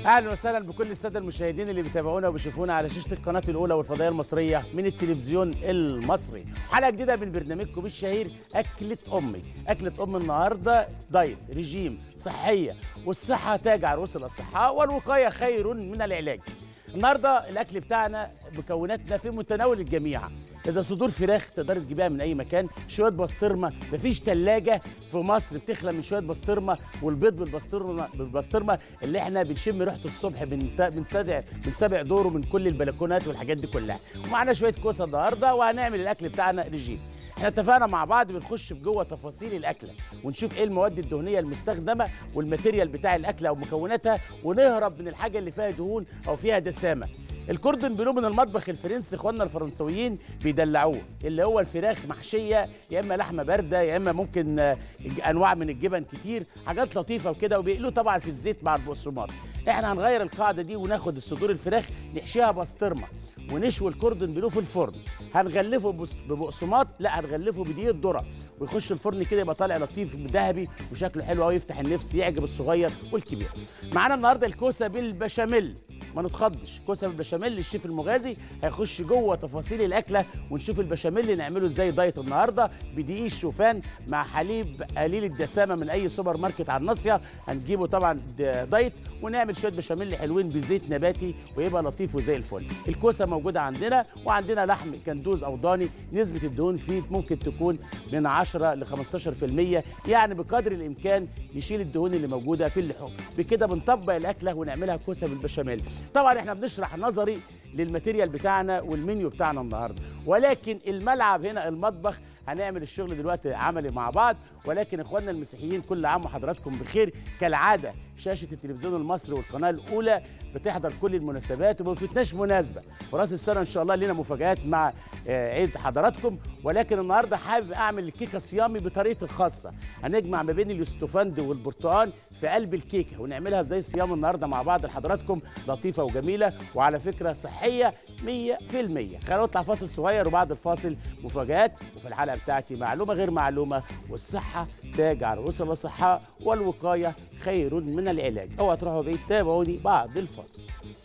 اهلا وسهلا بكل الساده المشاهدين اللي بيتابعونا وبيشوفونا على شاشه القناه الاولى والفضائيه المصريه من التلفزيون المصري حلقه جديده من برنامجكم الشهير اكله امي اكله ام النهارده دايت رجيم صحيه والصحه تاج على رؤوس الاصحاء والوقايه خير من العلاج النهارده الاكل بتاعنا مكوناتنا في متناول الجميع اذا صدور فراخ تقدر تجيبها من اي مكان شويه بسطرمه مفيش ثلاجه في مصر بتخلى من شويه بسطرمه والبيض بالبسطرمه بالبسطرمه اللي احنا بنشم ريحته الصبح بنسابع بنسابع دوره من كل البلكونات والحاجات دي كلها ومعانا شويه كوسه النهارده وهنعمل الاكل بتاعنا رجيم احنا اتفقنا مع بعض بنخش في جوه تفاصيل الاكله ونشوف ايه المواد الدهنيه المستخدمه والماتيريال بتاع الاكله او مكوناتها ونهرب من الحاجه اللي فيها دهون او فيها دسامه الكوردون بلو من المطبخ الفرنسي اخواننا الفرنسويين بيدلعوه اللي هو الفراخ محشيه يا اما لحمه بارده يا اما ممكن انواع من الجبن كتير حاجات لطيفه وكده وبيقلوا طبعا في الزيت مع البقسماط احنا هنغير القاعده دي وناخد الصدور الفراخ نحشيها بسطرمه ونشوي الكوردون بلو في الفرن هنغلفه ببقسماط لا هنغلفه بدقيق ذره ويخش الفرن كده يبقى طالع لطيف ذهبي وشكله حلو قوي يفتح النفس يعجب الصغير والكبير معانا النهارده الكوسه بالبشاميل ما نتخضش كوسه بالبشاميل الشيف المغازي هيخش جوه تفاصيل الاكله ونشوف البشاميل نعمله ازاي دايت النهارده بدقيق الشوفان مع حليب قليل الدسامه من اي سوبر ماركت على الناصيه هنجيبه طبعا دايت ونعمل شويه بشاميل حلوين بزيت نباتي ويبقى لطيف وزي الفل الكوسه موجوده عندنا وعندنا لحم كندوز او ضاني نسبه الدهون فيه ممكن تكون من 10 ل 15% يعني بقدر الامكان يشيل الدهون اللي موجوده في اللحوم بكده بنطبق الاكله ونعملها كوسه بالبشاميل طبعا احنا بنشرح نظري للماتيريال بتاعنا والمنيو بتاعنا النهارده ولكن الملعب هنا المطبخ هنعمل الشغل دلوقتي عملي مع بعض ولكن اخواننا المسيحيين كل عام وحضراتكم بخير كالعاده شاشه التلفزيون المصري والقناه الاولى بتحضر كل المناسبات وما بفتناش مناسبه في راس السنه ان شاء الله لنا مفاجات مع عيد حضراتكم ولكن النهارده حابب اعمل الكيكه صيامي بطريقتي الخاصه هنجمع ما بين اليوستفند والبرتقال في قلب الكيكه ونعملها زي صيام النهارده مع بعض لحضراتكم لطيفه وجميله وعلى فكره صحيه 100% خلينا نطلع فاصل صغير وبعد الفاصل مفاجات وفي الحلقه بتاعتي معلومه غير معلومه والصحه تاج على رؤوس الاصحاء والوقايه خير من العلاج اوعوا تروحوا بعيد تابعوني بعد الفاصل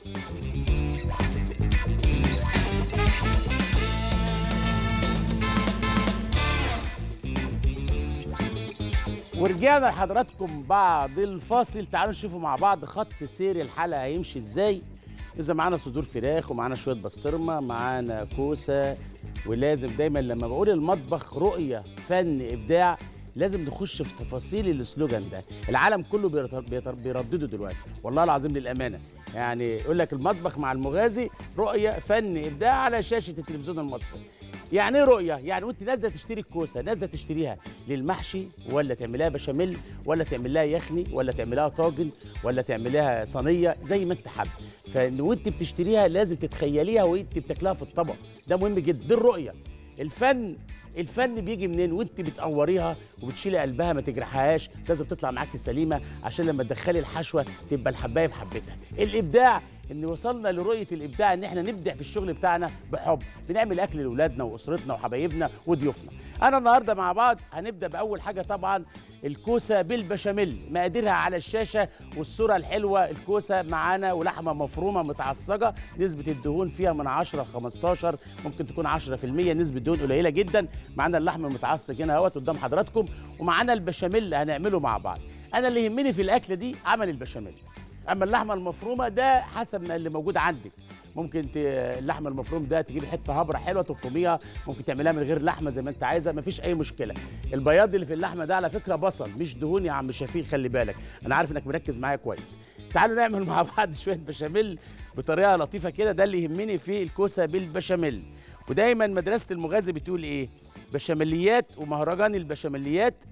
ورجعنا لحضراتكم بعد الفاصل تعالوا نشوفوا مع بعض خط سير الحلقه هيمشي ازاي اذا معانا صدور فراخ ومعانا شويه بسطرمه معانا كوسه ولازم دايما لما بقول المطبخ رؤيه فن ابداع لازم نخش في تفاصيل السلوجان ده العالم كله بيردده دلوقتي والله العظيم للامانه يعني يقول لك المطبخ مع المغازي رؤيه فن ابداع على شاشه التلفزيون المصري يعني ايه رؤيه يعني وانت نازله تشتري الكوسه نازله تشتريها للمحشي ولا تعملها بشاميل ولا تعملها يخني ولا تعملها طاجن ولا تعملها صينيه زي ما انت حابب فان وانت بتشتريها لازم تتخيليها وانت بتاكلها في الطبق ده مهم جدا دي الرؤيه الفن الفن بيجي منين وانت بتقوريها وبتشيلي قلبها ما تجرحهاش لازم تطلع معاكي سليمه عشان لما تدخلي الحشوه تبقى الحبايه بحبتها الابداع ان وصلنا لرؤيه الابداع ان احنا نبدع في الشغل بتاعنا بحب بنعمل اكل لاولادنا واسرتنا وحبايبنا وضيوفنا انا النهارده مع بعض هنبدا باول حاجه طبعا الكوسه بالبشاميل مقاديرها على الشاشه والصوره الحلوه الكوسه معانا ولحمه مفرومه متعصجه نسبه الدهون فيها من 10 ل 15 ممكن تكون 10% نسبه دهون قليله جدا معانا اللحم المتعصج هنا اهوت قدام حضراتكم ومعانا البشاميل هنعمله مع بعض انا اللي يهمني في الاكله دي عمل البشاميل اما اللحمه المفرومه ده حسب ما اللي موجود عندك ممكن ت... اللحمه المفروم ده تجيب حته هبره حلوه تفرميها ممكن تعملها من غير لحمه زي ما انت عايزه مفيش اي مشكله البياض اللي في اللحمه ده على فكره بصل مش دهون يا عم شفيق خلي بالك انا عارف انك مركز معايا كويس تعالوا نعمل مع بعض شويه بشاميل بطريقه لطيفه كده ده اللي يهمني في الكوسه بالبشاميل ودايما مدرسه المغازي بتقول ايه بشاميليات ومهرجان البشاميليات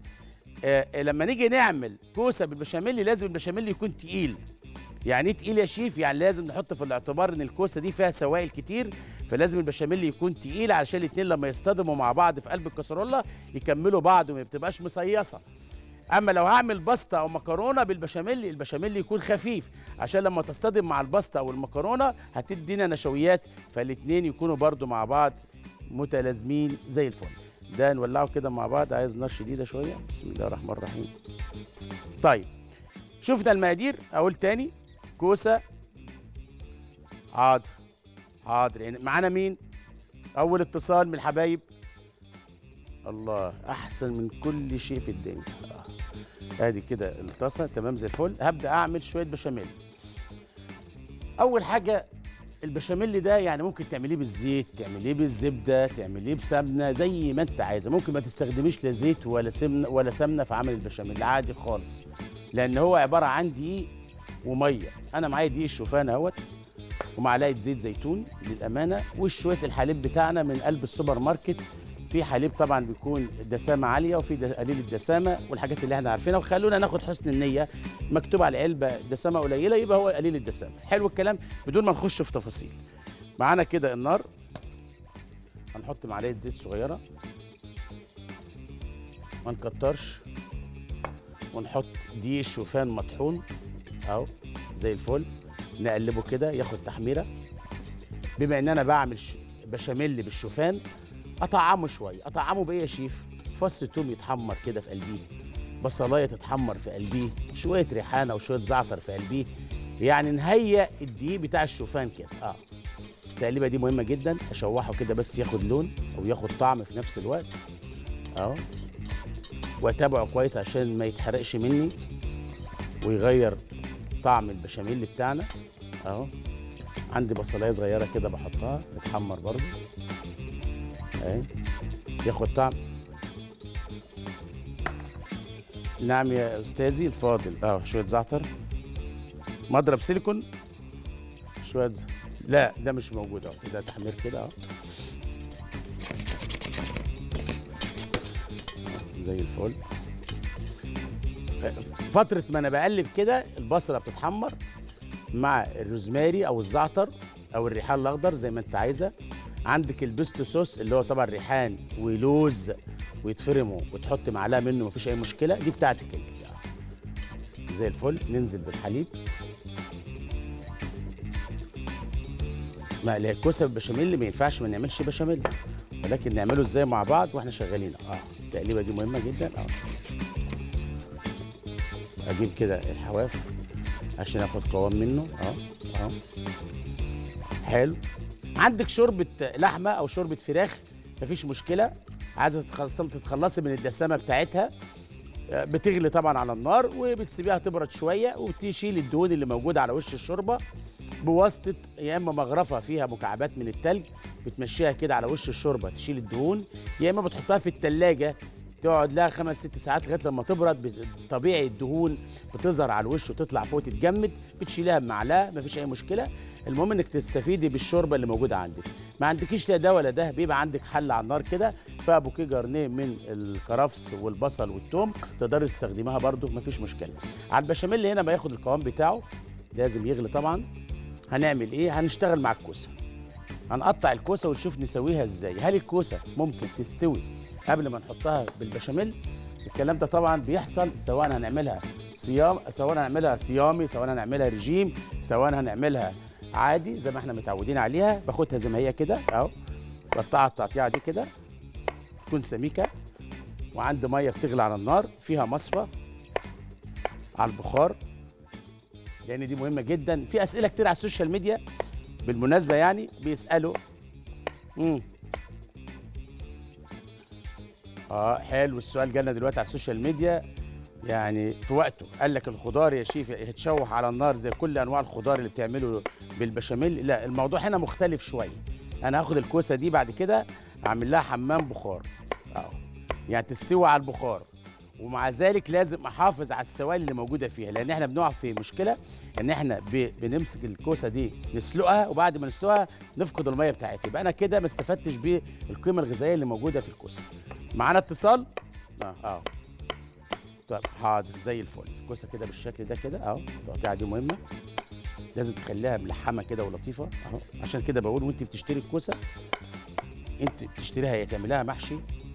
آه لما نيجي نعمل كوسه بالبشاميل لازم البشاميل يكون تقيل يعني ايه تقيل يا شيف يعني لازم نحط في الاعتبار ان الكوسه دي فيها سوائل كتير فلازم البشاميل يكون تقيل علشان الاتنين لما يصطدموا مع بعض في قلب الكسرولة يكملوا بعض وما بتبقاش مصيصه اما لو هعمل باستا او مكرونه بالبشاميل البشاميل يكون خفيف عشان لما تصطدم مع الباستا او المكرونه هتدينا نشويات فالاتنين يكونوا برضو مع بعض متلازمين زي الفل ده نولعه كده مع بعض عايز نار شديده شويه بسم الله الرحمن الرحيم طيب شفنا المقادير اقول تاني الكوسه حاضر حاضر يعني معانا مين اول اتصال من الحبايب الله احسن من كل شيء في الدنيا آه. ادي كده الطاسه تمام زي الفل هبدا اعمل شويه بشاميل اول حاجه البشاميل ده يعني ممكن تعمليه بالزيت تعمليه بالزبده تعمليه بسمنه زي ما انت عايزه ممكن ما تستخدميش لا زيت ولا سمنه ولا سمنه في عمل البشاميل عادي خالص لان هو عباره عن دقيق وميه انا معايا دقيق الشوفان اهوت ومعلقه زيت زيتون للامانه وشويه الحليب بتاعنا من قلب السوبر ماركت في حليب طبعا بيكون دسامه عاليه وفي د- قليل الدسامه والحاجات اللي احنا عارفينها وخلونا ناخد حسن النيه مكتوب على العلبه دسامه قليله يبقى هو قليل الدسامه حلو الكلام بدون ما نخش في تفاصيل معانا كده النار هنحط معلقه زيت صغيره ما نكترش ونحط دقيق الشوفان مطحون اهو زي الفل نقلبه كده ياخد تحميره بما ان انا بعمل ش- بشاميل بالشوفان اطعمه شويه اطعمه بايه يا شيف فص توم يتحمر كده في قلبيه بصلايه تتحمر في قلبيه شويه ريحانه وشويه زعتر في قلبيه يعني نهيئ الدقيق بتاع الشوفان كده اه التقليبه دي مهمه جدا اشوحه كده بس ياخد لون او ياخد طعم في نفس الوقت اهو واتابعه كويس عشان ما يتحرقش مني ويغير طعم البشاميل بتاعنا اهو عندي بصلايه صغيره كده بحطها تتحمر برضو اهي ياخد طعم نعم يا استاذي الفاضل اه شويه زعتر مضرب سيليكون شويه ز... لا ده مش موجود اهو ده تحمير كده اهو زي الفل فترة ما انا بقلب كده البصلة بتتحمر مع الروزماري او الزعتر او الريحان الاخضر زي ما انت عايزه عندك البيستو صوص اللي هو طبعا ريحان ولوز ويتفرموا وتحط معلقه منه مفيش اي مشكله دي بتاعتك انت يعني. زي الفل ننزل بالحليب ما لا الكوسه بالبشاميل ما ينفعش ما نعملش بشاميل ولكن نعمله ازاي مع بعض واحنا شغالين اه التقليبه دي مهمه جدا اه اجيب كده الحواف عشان اخد قوام منه اه اه حلو عندك شوربه لحمه او شوربه فراخ مفيش مشكله عايزه تتخلصي تتخلصي من الدسامه بتاعتها آه، بتغلي طبعا على النار وبتسيبيها تبرد شويه وتشيل الدهون اللي موجوده على وش الشوربه بواسطه يا اما مغرفه فيها مكعبات من التلج بتمشيها كده على وش الشوربه تشيل الدهون يا اما بتحطها في التلاجة تقعد لها خمس ست ساعات لغايه لما تبرد بت- طبيعي الدهون بتظهر على الوش وتطلع فوق تتجمد بتشيلها بمعلقه مفيش اي مشكله المهم انك تستفيدي بالشوربه اللي موجوده عندك ما عندكيش لا ده ولا ده بيبقى عندك حل على النار كده فيها بوكيه جرنيه من الكرفس والبصل والثوم تقدري تستخدميها برده مفيش مشكله على البشاميل هنا ما ياخد القوام بتاعه لازم يغلي طبعا هنعمل ايه هنشتغل مع الكوسه هنقطع الكوسه ونشوف نسويها ازاي هل الكوسه ممكن تستوي قبل ما نحطها بالبشاميل الكلام ده طبعا بيحصل سواء هنعملها صيام سواء هنعملها صيامي سواء هنعملها رجيم سواء هنعملها عادي زي ما احنا متعودين عليها باخدها زي ما هي كده اهو بقطعها التقطيعه دي كده تكون سميكه وعندي ميه بتغلي على النار فيها مصفى على البخار لان دي مهمه جدا في اسئله كتير على السوشيال ميديا بالمناسبه يعني بيسالوا امم اه حلو السؤال جالنا دلوقتي على السوشيال ميديا يعني في وقته قال لك الخضار يا شيف يتشوح على النار زي كل انواع الخضار اللي بتعمله بالبشاميل لا الموضوع هنا مختلف شويه انا هاخد الكوسه دي بعد كده اعمل لها حمام بخار اه يعني تستوي على البخار ومع ذلك لازم احافظ على السوائل اللي موجوده فيها لان احنا بنقع في مشكله ان احنا ب- بنمسك الكوسه دي نسلقها وبعد ما نسلقها نفقد الميه بتاعتها يبقى انا كده ما استفدتش بالقيمه الغذائيه اللي موجوده في الكوسه معانا اتصال اه اه طيب حاضر زي الفل الكوسه كده بالشكل ده كده اهو التقطيعه دي مهمه لازم تخليها ملحمه كده ولطيفه اهو عشان كده بقول وانت بتشتري الكوسه انت بتشتريها يا تعملها محشي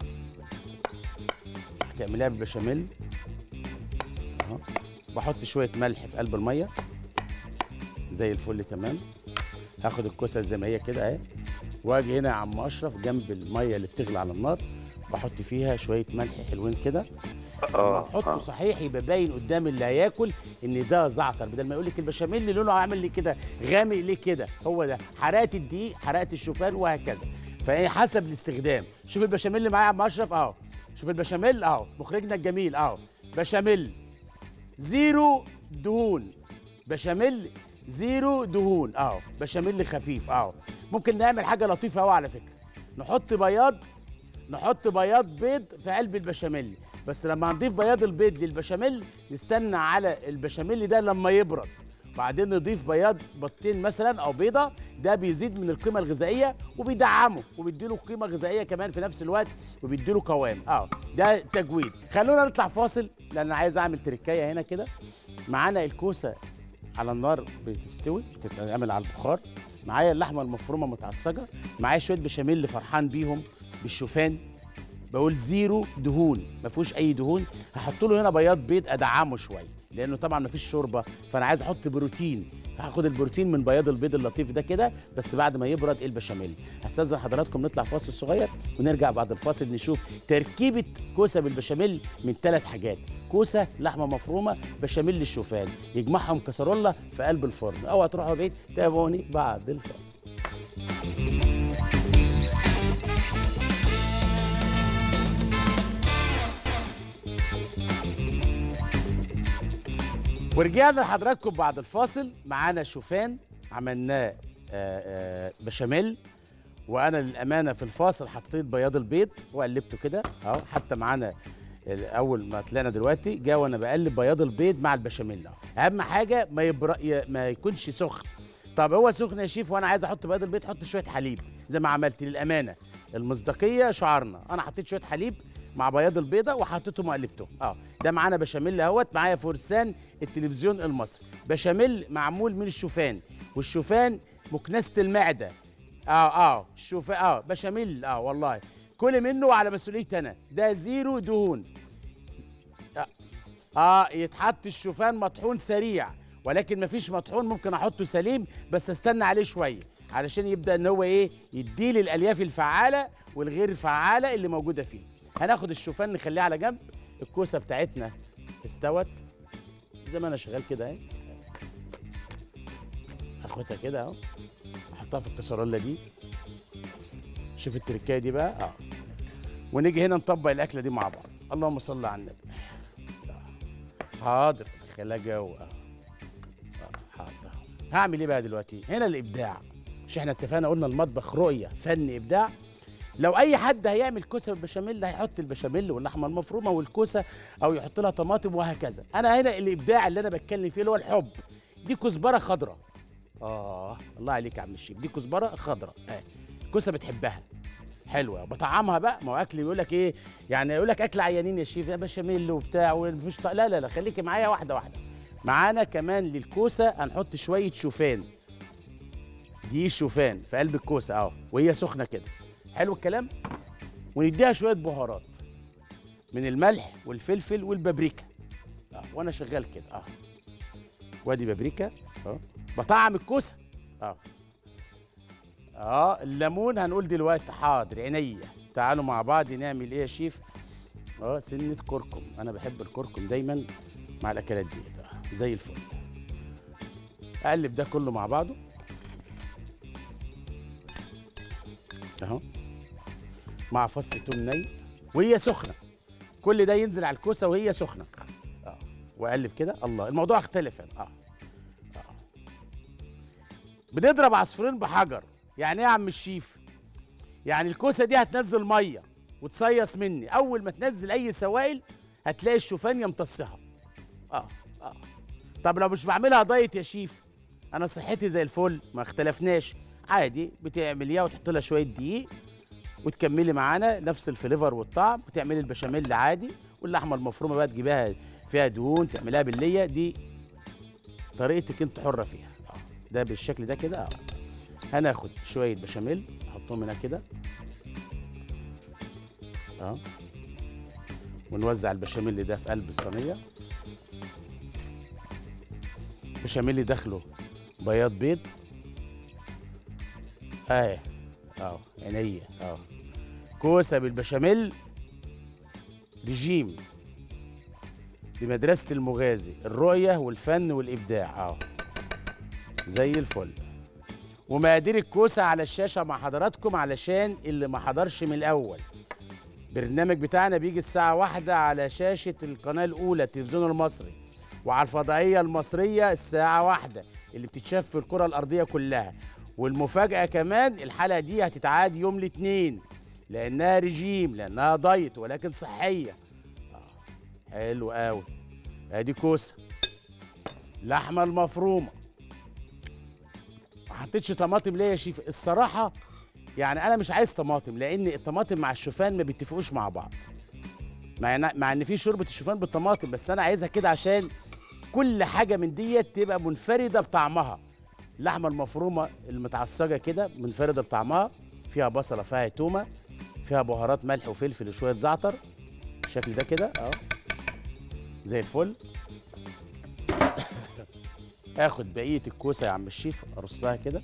هتعمليها بالبشاميل اهو بحط شويه ملح في قلب الميه زي الفل تمام هاخد الكوسه زي ما هي كده اهي واجي هنا يا عم اشرف جنب الميه اللي بتغلي على النار بحط فيها شويه ملح حلوين كده لما اه نحطه آه. صحيح يبقى باين قدام اللي هياكل ان ده زعتر بدل ما يقول لك البشاميل لونه عامل لي كده غامق ليه كده هو ده حرقه الدقيق حرقه الشوفان وهكذا فهي حسب الاستخدام شوف البشاميل اللي معايا يا عم اشرف اهو شوف البشاميل اهو مخرجنا الجميل اهو بشاميل زيرو دهون بشاميل زيرو دهون اهو بشاميل خفيف اهو ممكن نعمل حاجه لطيفه قوي على فكره نحط بياض نحط بياض بيض في قلب البشاميل بس لما هنضيف بياض البيض للبشاميل نستنى على البشاميل ده لما يبرد بعدين نضيف بياض بيضتين مثلا او بيضه ده بيزيد من القيمه الغذائيه وبيدعمه وبيديله قيمه غذائيه كمان في نفس الوقت وبيديله قوام اه ده تجويد خلونا نطلع فاصل لان أنا عايز اعمل تركايه هنا كده معانا الكوسه على النار بتستوي بتتعمل على البخار معايا اللحمه المفرومه متعصجه معايا شويه بشاميل اللي فرحان بيهم بالشوفان بقول زيرو دهون ما فيهوش اي دهون هحط له هنا بياض بيض ادعمه شويه لانه طبعا ما فيش شوربه فانا عايز احط بروتين هاخد البروتين من بياض البيض اللطيف ده كده بس بعد ما يبرد البشاميل هستاذن حضراتكم نطلع فاصل صغير ونرجع بعد الفاصل نشوف تركيبه كوسه بالبشاميل من ثلاث حاجات كوسه لحمه مفرومه بشاميل الشوفان يجمعهم كسرولة في قلب الفرن اوعى تروحوا بعيد تابعوني بعد الفاصل ورجعنا لحضراتكم بعد الفاصل معانا شوفان عملناه آه، آه، بشاميل وانا للامانه في الفاصل حطيت بياض البيض وقلبته كده اهو حتى معانا ال- اول ما طلعنا دلوقتي جا وانا بقلب بياض البيض مع البشاميل اهو اهم حاجه ما يبر... ي- ما يكونش سخن طب هو سخن يا شيف وانا عايز احط بياض البيض حط شويه حليب زي ما عملت للامانه المصداقيه شعارنا انا حطيت شويه حليب مع بياض البيضه وحطيتهم وقلبتهم اه ده معانا بشاميل اهوت معايا فرسان التلفزيون المصري بشاميل معمول من الشوفان والشوفان مكنسه المعده اه اه الشوفان اه بشاميل اه والله كل منه على مسؤوليتي انا ده زيرو دهون اه, آه يتحط الشوفان مطحون سريع ولكن مفيش مطحون ممكن احطه سليم بس استنى عليه شويه علشان يبدا ان هو ايه يديلي الالياف الفعاله والغير فعاله اللي موجوده فيه هناخد الشوفان نخليه على جنب الكوسه بتاعتنا استوت زي ما انا شغال كده اهي هاخدها كده اهو احطها في الكسرولة دي شوف التركايه دي بقى اه ونيجي هنا نطبق الاكله دي مع بعض اللهم صل على النبي آه. حاضر خليها جو آه. آه، حاضر هعمل ايه بقى دلوقتي هنا الابداع مش احنا اتفقنا قلنا المطبخ رؤيه فن ابداع لو اي حد هيعمل كوسه بالبشاميل هيحط البشاميل واللحمه المفرومه والكوسه او يحط لها طماطم وهكذا انا هنا الابداع اللي انا بتكلم فيه اللي هو الحب دي كزبره خضراء اه الله عليك يا عم الشيف دي كزبره خضراء اه الكوسه بتحبها حلوه بطعمها بقى ما هو اكل يقول لك ايه يعني يقول لك اكل عيانين يا شيف يا بشاميل وبتاع ومفيش طق- لا لا لا خليكي معايا واحده واحده معانا كمان للكوسه هنحط شويه شوفان دي شوفان في قلب الكوسه اهو وهي سخنه كده حلو الكلام ونديها شويه بهارات من الملح والفلفل والبابريكا اه وانا شغال كده اه وادي بابريكا اه بطعم الكوسه اه اه الليمون هنقول دلوقتي حاضر عينيا تعالوا مع بعض نعمل ايه يا شيف اه سنه كركم انا بحب الكركم دايما مع الاكلات دي آه. زي الفل اقلب ده كله مع بعضه اهو مع فص توم ني وهي سخنه كل ده ينزل على الكوسه وهي سخنه اه واقلب كده الله الموضوع اختلف هنا اه اه بنضرب عصفورين بحجر يعني ايه يا عم الشيف يعني الكوسه دي هتنزل ميه وتصيص مني اول ما تنزل اي سوائل هتلاقي الشوفان يمتصها اه اه طب لو مش بعملها دايت يا شيف انا صحتي زي الفل ما اختلفناش عادي بتعمليها وتحط لها شويه دقيق وتكملي معانا نفس الفليفر والطعم وتعملي البشاميل عادي واللحمه المفرومه بقى تجيبها فيها دهون تعمليها بالليه دي طريقتك انت حره فيها آه. ده بالشكل ده كده اه هناخد شويه بشاميل نحطهم هنا كده اه ونوزع البشاميل ده في قلب الصينيه بشاميل داخله بياض بيض اهي اه عينيا اه كوسه بالبشاميل رجيم بمدرسه المغازي الرؤيه والفن والابداع اهو زي الفل ومقادير الكوسه على الشاشه مع حضراتكم علشان اللي ما حضرش من الاول البرنامج بتاعنا بيجي الساعة واحدة على شاشة القناة الأولى التلفزيون المصري وعلى الفضائية المصرية الساعة واحدة اللي بتتشاف في الكرة الأرضية كلها والمفاجأة كمان الحلقة دي هتتعاد يوم الاثنين لأنها رجيم لأنها دايت ولكن صحية آه، حلو قوي ادي كوسة اللحمة المفرومة ما حطيتش طماطم ليه يا شيف الصراحة يعني انا مش عايز طماطم لان الطماطم مع الشوفان ما بيتفقوش مع بعض مع ان مع ان في شوربه الشوفان بالطماطم بس انا عايزها كده عشان كل حاجه من ديت تبقى منفرده بطعمها اللحمه المفرومه المتعصجه كده منفرده بطعمها فيها بصله فيها تومه فيها بهارات ملح وفلفل وشويه زعتر بالشكل ده كده اه زي الفل اخد بقيه الكوسه يا عم الشيف ارصها كده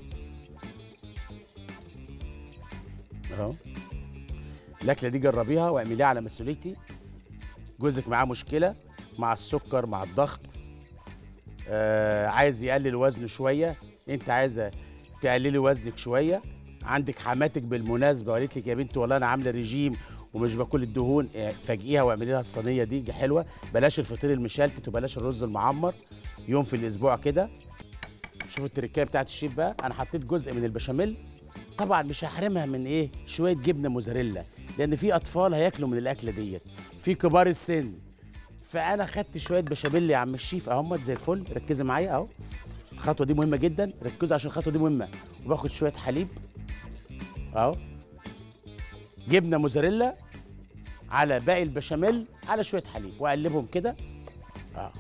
اهو الاكله دي جربيها واعمليها على مسؤوليتي جوزك معاه مشكله مع السكر مع الضغط آه عايز يقلل وزنه شويه انت عايزه تقللي وزنك شويه عندك حماتك بالمناسبه وقالت لك يا بنتي والله انا عامله ريجيم ومش باكل الدهون آه، فاجئيها واعملي لها الصينيه دي دي حلوه بلاش الفطير المشلتت وبلاش الرز المعمر يوم في الاسبوع كده شوفوا التركيه بتاعت الشيف بقى انا حطيت جزء من البشاميل طبعا مش هحرمها من ايه شويه جبنه موزاريلا لان في اطفال هياكلوا من الاكله ديت في كبار السن فانا خدت شويه بشاميل يا عم الشيف اهمت زي الفل ركزي معايا اهو الخطوه دي مهمه جدا ركزوا عشان الخطوه دي مهمه وباخد شويه حليب اهو جبنه موزاريلا على باقي البشاميل على شويه حليب واقلبهم كده اه آه.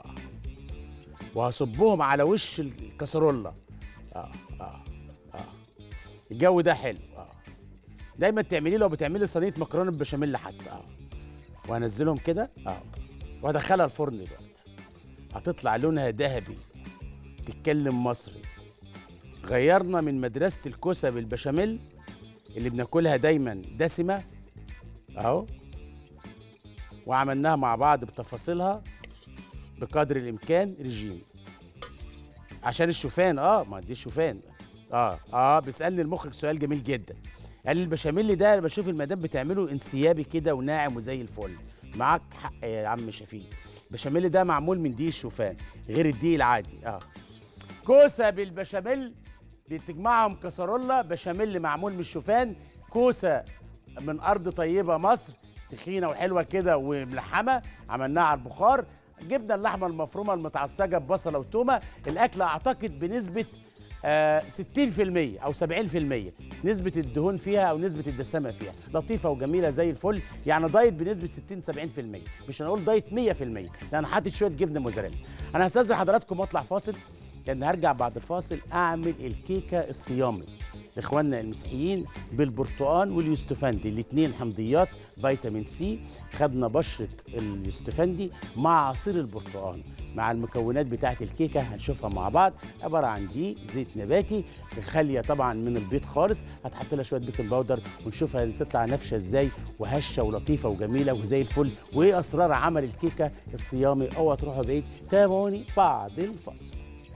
وهصبهم على وش الكسرولة اه اه اه الجو ده حلو اه دايما تعمليه لو بتعملي صينيه مكرونه بشاميل حتى اه وانزلهم كده اه وادخلها الفرن دلوقتي هتطلع لونها ذهبي تتكلم مصري غيرنا من مدرسه الكوسه بالبشاميل اللي بناكلها دايما دسمه اهو وعملناها مع بعض بتفاصيلها بقدر الامكان رجيم عشان الشوفان اه ما دي الشوفان اه اه بيسالني المخرج سؤال جميل جدا قال لي البشاميل ده انا بشوف المدام بتعمله انسيابي كده وناعم وزي الفل معاك حق يا عم شفيق البشاميل ده معمول من دقيق الشوفان غير الدقيق العادي اه كوسه بالبشاميل بتجمعهم كسرولة بشاميل معمول من الشوفان كوسه من ارض طيبه مصر تخينه وحلوه كده وملحمه عملناها على البخار جبنا اللحمه المفرومه المتعصجه ببصله وتومه الاكله اعتقد بنسبه آه 60% او 70% نسبه الدهون فيها او نسبه الدسامه فيها لطيفه وجميله زي الفل يعني دايت بنسبه 60 70% مش هنقول دايت 100% لان حاطط شويه جبنه موزاريلا انا هستاذن حضراتكم واطلع فاصل لان هرجع بعد الفاصل اعمل الكيكه الصيامي لاخواننا المسيحيين بالبرتقال واليوستفندي الاثنين حمضيات فيتامين سي خدنا بشره اليوستفندي مع عصير البرتقال مع المكونات بتاعه الكيكه هنشوفها مع بعض عباره عن دي زيت نباتي خاليه طبعا من البيض خالص هتحط لها شويه بيكنج باودر ونشوفها تطلع نافشه ازاي وهشه ولطيفه وجميله وزي الفل وايه اسرار عمل الكيكه الصيامي اوعى تروحوا بعيد تابعوني بعد الفاصل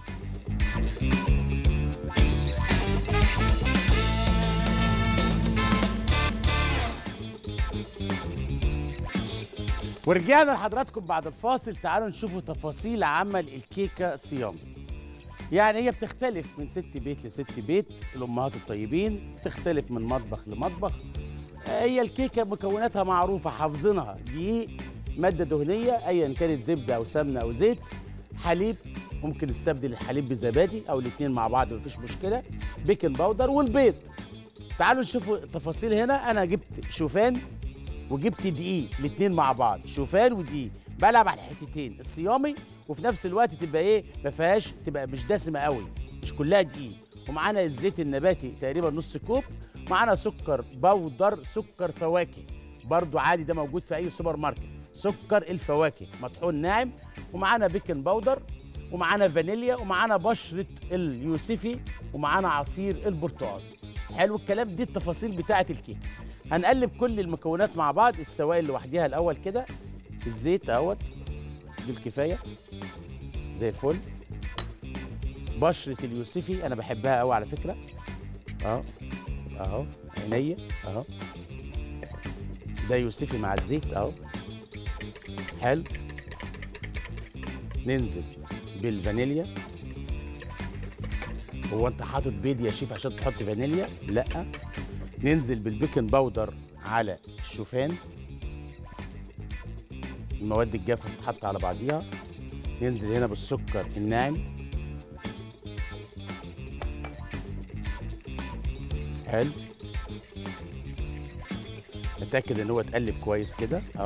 ورجعنا لحضراتكم بعد الفاصل تعالوا نشوفوا تفاصيل عمل الكيكه صيامي يعني هي بتختلف من ست بيت لست بيت الامهات الطيبين بتختلف من مطبخ لمطبخ هي الكيكه مكوناتها معروفه حافظينها دقيق ماده دهنيه ايا كانت زبده او سمنه او زيت حليب ممكن نستبدل الحليب بزبادي او الاثنين مع بعض مفيش مشكله بيكنج باودر والبيض تعالوا نشوفوا التفاصيل هنا انا جبت شوفان وجبت دقيق الاثنين مع بعض شوفان ودقيق بلعب على الحتتين الصيامي وفي نفس الوقت تبقى ايه ما فيهاش تبقى مش دسمه قوي مش كلها دقيق ومعانا الزيت النباتي تقريبا نص كوب معانا سكر بودر سكر فواكه برضو عادي ده موجود في اي سوبر ماركت سكر الفواكه مطحون ناعم ومعانا بيكنج باودر ومعانا فانيليا ومعانا بشره اليوسفي ومعانا عصير البرتقال حلو الكلام دي التفاصيل بتاعه الكيكه هنقلب كل المكونات مع بعض السوائل لوحديها الاول كده الزيت اهوت دي الكفايه زي الفل بشره اليوسفي انا بحبها قوي على فكره اهو اهو عينيا اهو ده يوسفي مع الزيت اهو حلو ننزل بالفانيليا هو انت حاطط بيض يا شيف عشان تحط فانيليا لا ننزل بالبيكنج باودر على الشوفان المواد الجافه بتتحط على بعضيها ننزل هنا بالسكر الناعم حلو اتاكد ان هو اتقلب كويس كده اه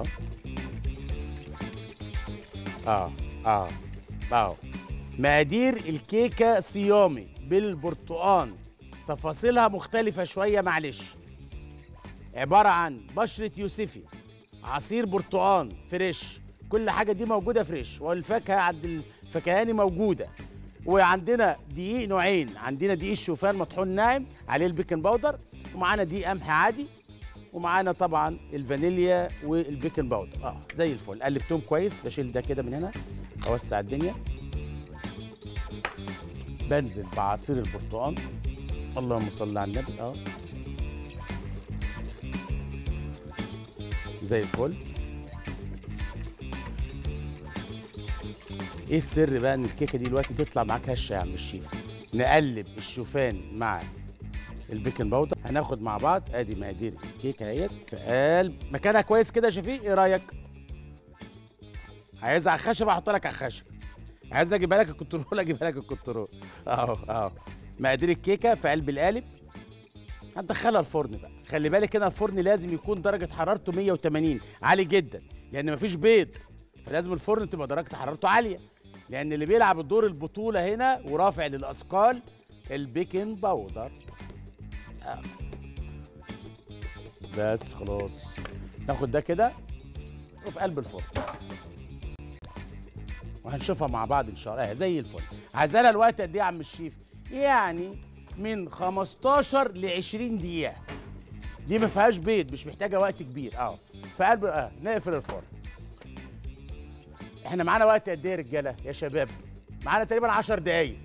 اه اه اه مقادير الكيكه صيامي بالبرتقال تفاصيلها مختلفه شويه معلش عباره عن بشره يوسفي عصير برتقال فريش كل حاجه دي موجوده فريش والفاكهه عند الفكهاني موجوده وعندنا دقيق نوعين عندنا دقيق الشوفان مطحون ناعم عليه البيكنج باودر ومعانا دقيق قمح عادي ومعانا طبعا الفانيليا والبيكنج باودر اه زي الفل قلبتهم كويس بشيل ده كده من هنا اوسع الدنيا بنزل بعصير البرتقال اللهم صل على النبي اه زي الفل ايه السر بقى ان الكيكه دي دلوقتي تطلع معاك هشه يا عم الشيف نقلب الشوفان مع البيكنج باودر هناخد مع بعض ادي مقادير الكيكه اهيت في قلب مكانها كويس كده يا شفيق ايه رايك عايزها على الخشب احط لك على الخشب عايز اجيبها لك الكنترول اجيبها لك الكنترول اهو اهو مقادير الكيكه في قلب القالب هندخلها الفرن بقى خلي بالك هنا الفرن لازم يكون درجه حرارته 180 عالي جدا لان مفيش بيض فلازم الفرن تبقى درجه حرارته عاليه لان اللي بيلعب الدور البطوله هنا ورافع للاثقال البيكنج باودر آه. بس خلاص ناخد ده كده وفي قلب الفرن وهنشوفها مع بعض ان شاء الله زي الفل عايزة لها الوقت قد ايه يا عم الشيف يعني من 15 ل 20 دقيقه دي ما فيهاش بيض مش محتاجه وقت كبير اه في قلب اه نقفل الفرن احنا معانا وقت قد ايه يا رجاله يا شباب معانا تقريبا 10 دقايق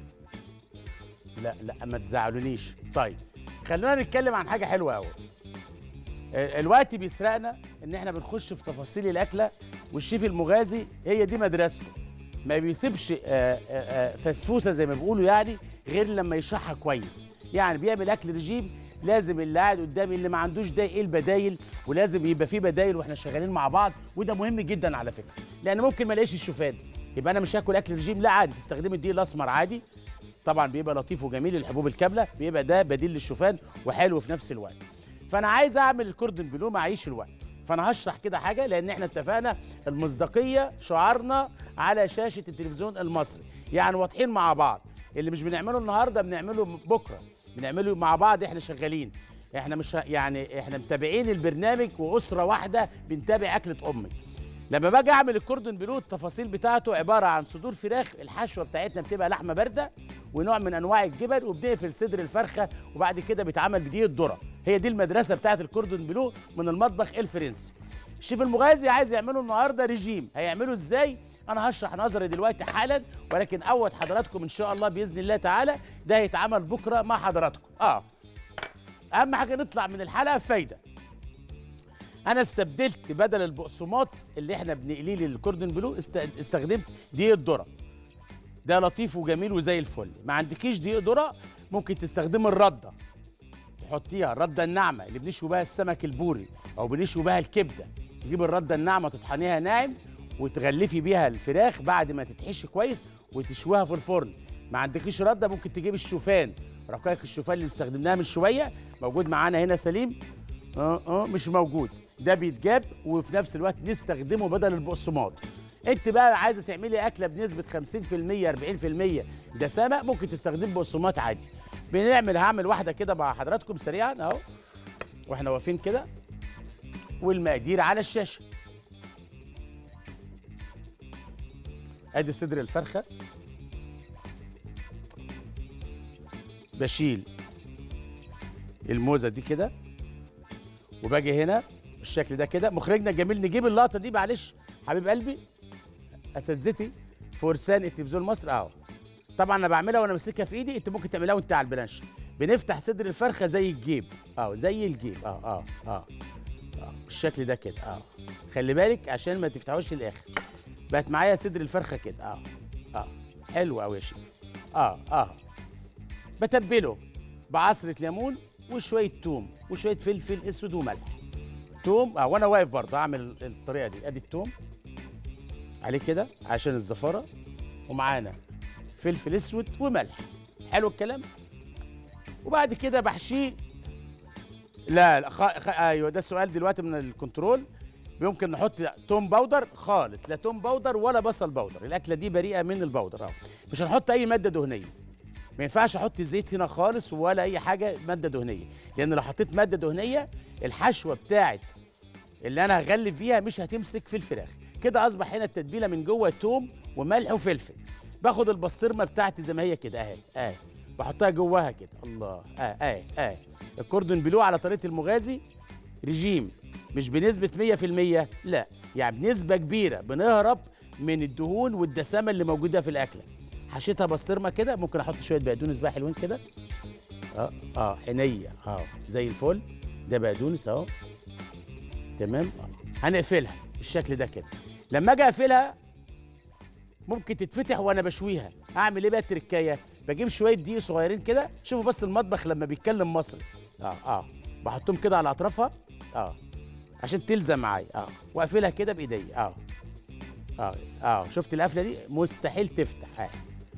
لا لا ما تزعلونيش طيب خلونا نتكلم عن حاجه حلوه قوي الوقت بيسرقنا ان احنا بنخش في تفاصيل الاكله والشيف المغازي هي دي مدرسته ما بيسيبش آه، آه، آه، فسفوسه زي ما بيقولوا يعني غير لما يشرحها كويس يعني بيعمل اكل رجيم لازم اللي قاعد قدامي اللي ما عندوش ده ايه البدايل ولازم يبقى في بدايل واحنا شغالين مع بعض وده مهم جدا على فكره لان ممكن ما الاقيش الشوفان يبقى انا مش هاكل اكل رجيم لا عادي تستخدمي الدقيق الاسمر عادي طبعا بيبقى لطيف وجميل الحبوب الكامله بيبقى ده بديل للشوفان وحلو في نفس الوقت فانا عايز اعمل الكوردن بلو معيش الوقت فانا هشرح كده حاجه لان احنا اتفقنا المصداقيه شعارنا على شاشه التلفزيون المصري يعني واضحين مع بعض اللي مش بنعمله النهارده بنعمله بكره بنعمله مع بعض احنا شغالين احنا مش ه- يعني احنا متابعين البرنامج واسره واحده بنتابع اكله امي لما باجي اعمل الكوردون بلو التفاصيل بتاعته عباره عن صدور فراخ الحشوه بتاعتنا بتبقى لحمه بارده ونوع من انواع الجبن وبنقفل صدر الفرخه وبعد كده بيتعمل بدقيق الذره هي دي المدرسه بتاعت الكوردون بلو من المطبخ الفرنسي الشيف المغازي عايز يعمله النهارده ريجيم هيعمله ازاي انا هشرح نظري دلوقتي حالا ولكن اول حضراتكم ان شاء الله باذن الله تعالى ده هيتعمل بكره مع حضراتكم اه اهم حاجه نطلع من الحلقه بفايده انا استبدلت بدل البقسماط اللي احنا بنقليه للكوردون بلو است- استخدمت دقيق الذره ده لطيف وجميل وزي الفل ما عندكيش دقيق ذره ممكن تستخدمي الرده تحطيها الرده الناعمه اللي بنشوي بها السمك البوري او بنشوي بها الكبده تجيب الرده الناعمه تطحنيها ناعم وتغلفي بيها الفراخ بعد ما تتحشي كويس وتشويها في الفرن ما عندكيش رده ممكن تجيب الشوفان رقائق الشوفان اللي استخدمناها من شويه موجود معانا هنا سليم اه اه مش موجود ده بيتجاب وفي نفس الوقت نستخدمه بدل البقسماط انت بقى عايزه تعملي اكله بنسبه 50% 40% دسامه ممكن تستخدمي بقسماط عادي بنعمل هعمل واحده كده مع حضراتكم سريعا اهو واحنا واقفين كده والمقادير على الشاشه ادي صدر الفرخه بشيل الموزه دي كده وباجي هنا بالشكل ده كده مخرجنا الجميل نجيب اللقطه دي معلش حبيب قلبي اساتذتي فرسان التلفزيون مصر اهو طبعا انا بعملها وانا ماسكها في ايدي انت ممكن تعملها وانت على البلانش بنفتح صدر الفرخه زي الجيب اه زي الجيب اه اه اه, آه. بالشكل ده كده اه خلي بالك عشان ما تفتحوش للاخر بقت معايا صدر الفرخه كده اه اه حلو قوي يا شيخ اه اه بتبله بعصره ليمون وشويه توم وشويه فلفل اسود وملح توم اه وانا واقف برضه اعمل الطريقه دي ادي التوم عليه كده عشان الزفاره ومعانا فلفل اسود وملح حلو الكلام وبعد كده بحشيه لا, لا خ... خ... ايوه ده السؤال دلوقتي من الكنترول ممكن نحط توم باودر خالص لا توم باودر ولا بصل باودر الاكله دي بريئه من الباودر اه مش هنحط اي ماده دهنيه ما ينفعش احط زيت هنا خالص ولا اي حاجه ماده دهنيه لان لو حطيت ماده دهنيه الحشوه بتاعت اللي انا هغلف بيها مش هتمسك في الفراخ كده اصبح هنا التتبيله من جوه توم وملح وفلفل باخد البسطرمه بتاعتي زي ما هي كده اهي اهي بحطها جواها كده الله اه اه اه الكوردون بلو على طريقه المغازي رجيم مش بنسبه 100% لا يعني بنسبه كبيره بنهرب من الدهون والدسامه اللي موجوده في الاكله حشيتها بسطرمه كده ممكن احط شويه بقدونس بقى حلوين كده اه اه حنيه اه زي الفل ده بقدونس اهو تمام آه. هنقفلها بالشكل ده كده لما اجي اقفلها ممكن تتفتح وانا بشويها اعمل ايه بقى التركايه بجيب شويه دقيق صغيرين كده شوفوا بس المطبخ لما بيتكلم مصري اه اه بحطهم كده على اطرافها اه عشان تلزم معايا اه واقفلها كده بايديا اه اه اه شفت القفله دي مستحيل تفتح اه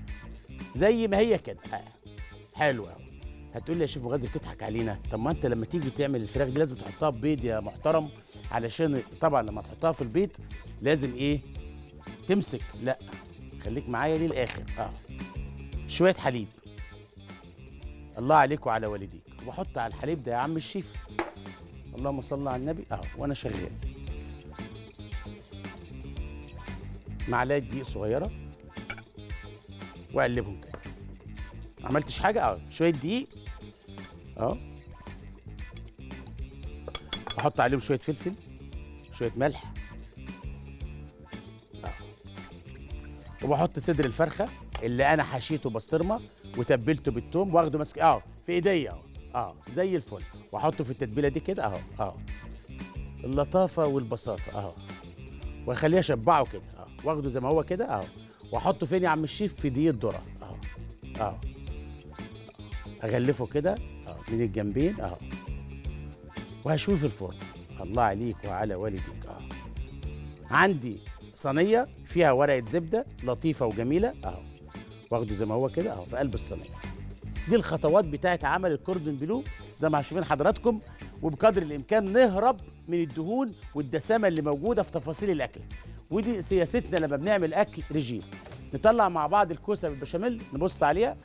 زي ما هي كده اه حلو قوي هتقول لي يا شيف مغازي بتضحك علينا طب ما انت لما تيجي تعمل الفراخ دي لازم تحطها في بيض يا محترم علشان طبعا لما تحطها في البيض لازم ايه تمسك لا خليك معايا للاخر اه شويه حليب الله عليك وعلى والديك وبحط على الحليب ده يا عم الشيف اللهم صل على النبي اه وانا شغال معلقه دقيق صغيره واقلبهم كده ما عملتش حاجه اه شويه دقيق اه احط عليهم شويه فلفل شويه ملح اه وبحط صدر الفرخه اللي انا حشيته بسطرمه وتبلته بالثوم واخده ماسك اه في ايديا اهو اه زي الفل واحطه في التتبيله دي كده اهو اهو اللطافه والبساطه اهو واخليه اشبعه كده اه واخده زي ما هو كده اهو واحطه فين يا عم الشيف في دقيق الذره اهو اهو اغلفه كده اه من الجنبين اهو وهشويه في الفرن الله عليك وعلى والديك اه عندي صينيه فيها ورقه زبده لطيفه وجميله اهو واخده زي ما هو كده اهو في قلب الصينيه دي الخطوات بتاعت عمل الكوردون بلو زي ما هتشوفين حضراتكم وبقدر الامكان نهرب من الدهون والدسامه اللي موجوده في تفاصيل الاكل ودي سياستنا لما بنعمل اكل رجيم نطلع مع بعض الكوسه بالبشاميل نبص عليها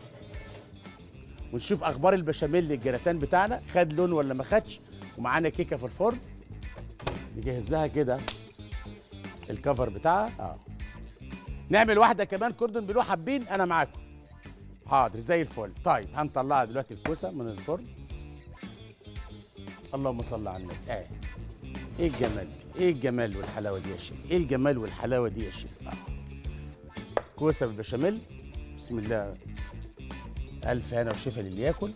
ونشوف اخبار البشاميل الجراتان بتاعنا خد لون ولا ما خدش ومعانا كيكه في الفرن نجهز لها كده الكفر بتاعها اه نعمل واحده كمان كوردون بلو حابين انا معاكم حاضر زي الفل طيب هنطلعها دلوقتي الكوسه من الفرن اللهم صل على النبي اه ايه الجمال دي ايه الجمال والحلاوه دي يا شيف ايه الجمال والحلاوه دي يا شيف اه كوسه بالبشاميل بسم الله الف هنا وشفا للي ياكل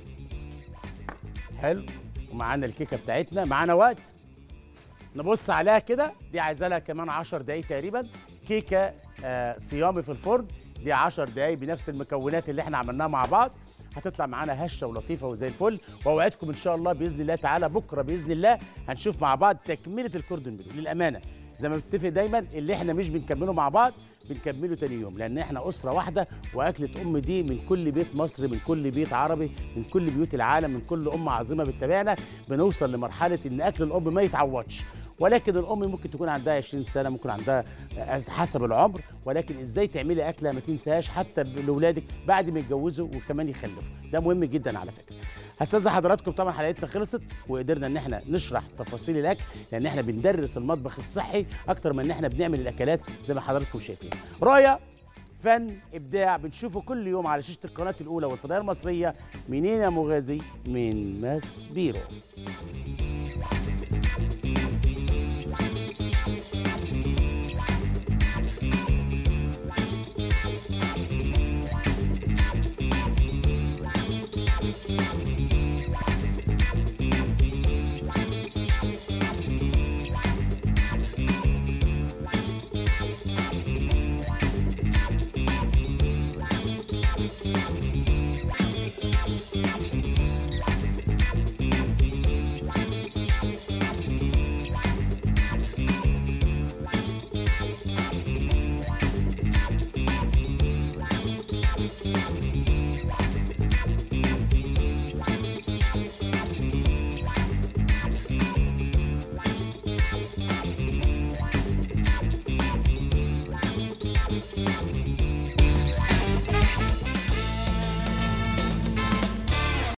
حلو ومعانا الكيكه بتاعتنا معانا وقت نبص عليها كده دي عايزه لها كمان 10 دقايق تقريبا كيكه آه صيامي في الفرن دي 10 دقايق بنفس المكونات اللي احنا عملناها مع بعض هتطلع معانا هشه ولطيفه وزي الفل واوعدكم ان شاء الله باذن الله تعالى بكره باذن الله هنشوف مع بعض تكمله الكوردون بلو للامانه زي ما بنتفق دايما اللي احنا مش بنكمله مع بعض بنكمله تاني يوم لان احنا اسره واحده واكله ام دي من كل بيت مصري من كل بيت عربي من كل بيوت العالم من كل ام عظيمه بتتابعنا بنوصل لمرحله ان اكل الام ما يتعوضش ولكن الام ممكن تكون عندها 20 سنه ممكن عندها حسب العمر ولكن ازاي تعملي اكله ما تنساهاش حتى لاولادك بعد ما يتجوزوا وكمان يخلفوا ده مهم جدا على فكره هستاذن حضراتكم طبعا حلقتنا خلصت وقدرنا ان احنا نشرح تفاصيل الاكل لان احنا بندرس المطبخ الصحي اكتر من ان احنا بنعمل الاكلات زي ما حضراتكم شايفين رؤيه فن ابداع بنشوفه كل يوم على شاشه القناه الاولى والفضائيه المصريه منين يا مغازي من ماس بيرو